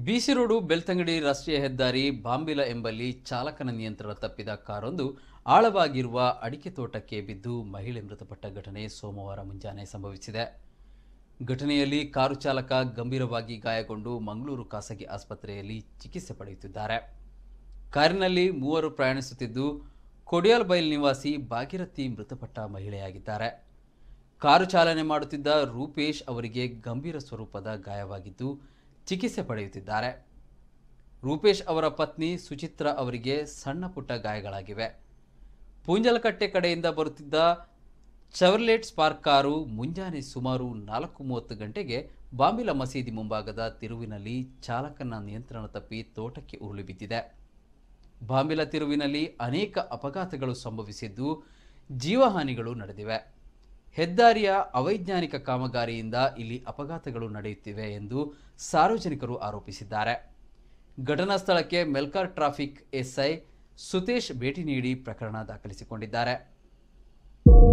ಬಿಸಿ road Belthangady ರಾಷ್ಟ್ರೀಯ ಹೆದ್ದಾರಿ ಬಾಂಬಿಲ ಎಂಬಲ್ಲಿ ಚಾಲಕನ ನಿಯಂತ್ರಣ ತಪ್ಪಿದ ಕಾರೊಂದು ಆಳವಾಗಿರುವ ಅಡಿಕೆ ತೋಟಕ್ಕೆ ಬಿದ್ದು ಮಹಿಳೆ ಮೃತಪಟ್ಟ ಘಟನೆ ಸೋಮವಾರ ಮುಂಜಾನೆ ಸಂಭವಿಸಿದೆ ಘಟನೆಯಲ್ಲಿ ಕಾರು ಚಾಲಕ ಗಂಭೀರವಾಗಿ ಗಾಯಗೊಂಡು ಮಂಗಳೂರು ಖಾಸಗಿ ಆಸ್ಪತ್ರೆಯಲ್ಲಿ ಚಿಕಿತ್ಸೆ ಪಡೆಯುತ್ತಿದ್ದಾರೆ ಕಾರಿನಲ್ಲಿ ಮೂವರು ಪ್ರಯಾಣಿಸುತ್ತಿದ್ದು ಕೊಡಿಯಾಲ್ಬೈಲ್ ನಿವಾಸಿ ಭಾಗೀರಥಿ ಮೃತಪಟ್ಟ ಮಹಿಳೆಯಾಗಿದ್ದಾರೆ ಕಾರು ಚಾಲನೆ ಮಾಡುತ್ತಿದ್ದ ರೂಪೇಶ್ ಅವರಿಗೆ ಗಂಭೀರ ಸ್ವರೂಪದ ಗಾಯವಾಗಿದ್ದು ಚಿಕಿತ್ಸೆ ಪಡೆಯುತ್ತಿದ್ದಾರೆ ರೂಪೇಶ್ ಅವರ ಪತ್ನಿ ಸುಚಿತ್ರಾ ಅವರಿಗೆ ಸಣ್ಣ ಪುಟ್ಟ ಗಾಯಗಳಾಗಿವೆ ಪೂಂಜಲಕಟ್ಟೆ ಕಡೆಯಿಂದ ಬರುತ್ತಿದ್ದ ಚವರ್ಲೆಟ್ ಸ್ಪಾರ್ಕ್ ಕಾರು ಮುಂಜಾನೆ ಸುಮಾರು ನಾಲ್ಕು ಮೂವತ್ತು ಗಂಟೆಗೆ ಬಾಂಬಿಲ ಮಸೀದಿ ಮುಂಭಾಗದ ತಿರುವಿನಲ್ಲಿ ಚಾಲಕನ ನಿಯಂತ್ರಣ ತಪ್ಪಿ ತೋಟಕ್ಕೆ ಉರುಳಿ ಬಿದ್ದಿದೆ ಬಾಂಬಿಲ ತಿರುವಿನಲ್ಲಿ ಅನೇಕ ಅಪಘಾತಗಳು ಸಂಭವಿಸಿದ್ದು ಜೀವಹಾನಿಗಳು ನಡೆದಿವೆ ಹೆದ್ದಾರಿಯ ಅವೈಜ್ಞಾನಿಕ ಕಾಮಗಾರಿಯಿಂದ ಇಲ್ಲಿ ಅಪಘಾತಗಳು ನಡೆಯುತ್ತಿವೆ ಎಂದು ಸಾರ್ವಜನಿಕರು ಆರೋಪಿಸಿದ್ದಾರೆ ಘಟನಾ ಸ್ಥಳಕ್ಕೆ ಮೆಲ್ಕಾರ್ ಟ್ರಾಫಿಕ್ ಎಸ್ಐ ಸುತೇಶ್ ಭೇಟಿ ನೀಡಿ ಪ್ರಕರಣ ದಾಖಲಿಸಿಕೊಂಡಿದ್ದಾರೆ